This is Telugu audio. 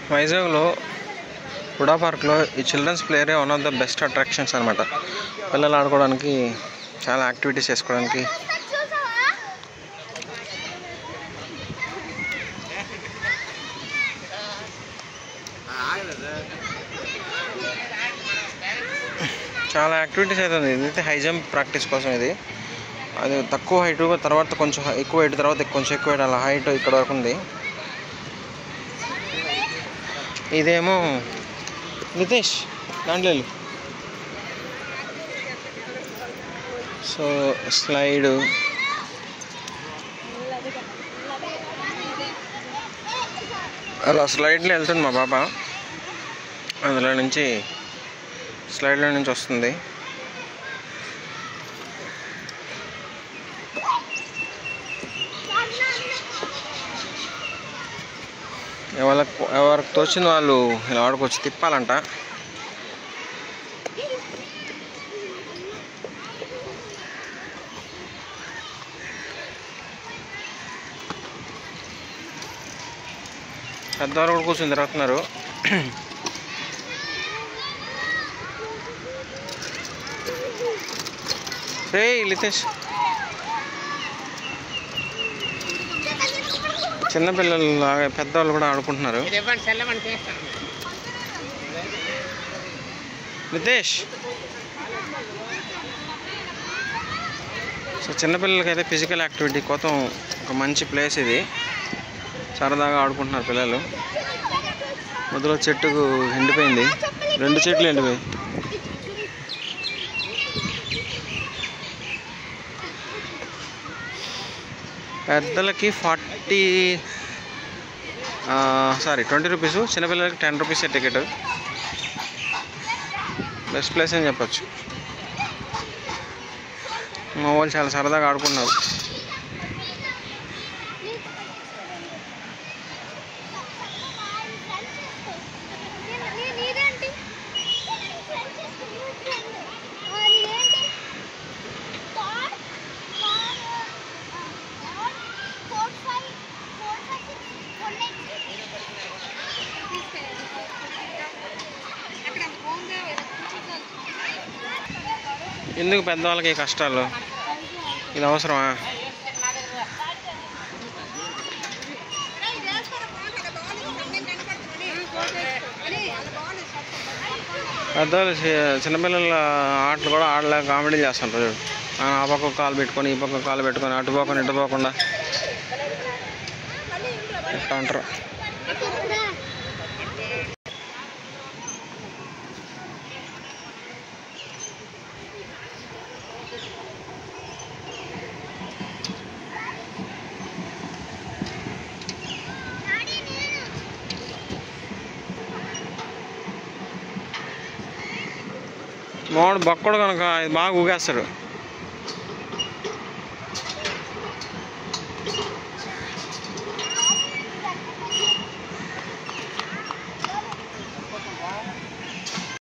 వైజాగ్లో హుడా పార్క్లో ఈ చిల్డ్రన్స్ ప్లేయరే one of the best attractions అనమాట పిల్లలు ఆడుకోవడానికి చాలా యాక్టివిటీస్ చేసుకోవడానికి చాలా యాక్టివిటీస్ అయితే ఉంది ఇదైతే హై జంప్ ప్రాక్టీస్ కోసం ఇది అది తక్కువ హైట్ తర్వాత కొంచెం హై- ఎక్కువ హైట్ తర్వాత కొంచెం ఎక్కువ హైట్ అలా హైట్ ఇక్కడ వరకు ఉంది ఇదేమో నితేష్ దాంట్లో వెళ్ళు. సో స్లైడ్ అలా స్లైడ్లో వెళ్తుంది మా పాప అందులో నుంచి స్లైడ్లో నుంచి వస్తుంది ఎవరికి ఎవరికి తోచిన వాళ్ళు ఇలా ఆడుకోవచ్చు తిప్పాలంట పెద్దవాళ్ళు కూడా కూర్చొని తిరుగుతున్నారు రే లితేష్ చిన్నపిల్లలు లాగా పెద్దవాళ్ళు కూడా ఆడుకుంటున్నారు ఇది ఇవ్వండి సెల్లమని చేస్తాను నితేష్ సో చిన్నపిల్లలకి అయితే ఫిజికల్ యాక్టివిటీ కోసం ఒక మంచి ప్లేస్ ఇది సరదాగా ఆడుకుంటున్నారు పిల్లలు మొదలు చెట్టుకు ఎండిపోయింది రెండు చెట్లు ఎండిపోయి పెద్దలకి ఫార్టీ సారీ ట్వంటీ రూపీస్ చిన్నపిల్లలకి ten rupees ticket best place అని చెప్పొచ్చు మా వాళ్ళు చాలా సరదాగా ఆడుకున్నారు నీదేంటి నీదేంటి four four five four five ఎందుకు పెద్దవాళ్ళకి ఈ కష్టాలు ఇది అవసరమా పెద్దవాళ్ళు చి- చిన్నపిల్లల ఆటలు కూడా ఆడలేక కామెడీ చేస్తుంటారు చూడు. ఆ ఆ పక్క కాలు పెట్టుకొని ఈ పక్క కాలు పెట్టుకొని అటు పోకుండా ఇటు పోకుండా ఇట్లా అంటారు మావాడు బక్కడు కనుక ఇది బాగా ఊగేస్తాడు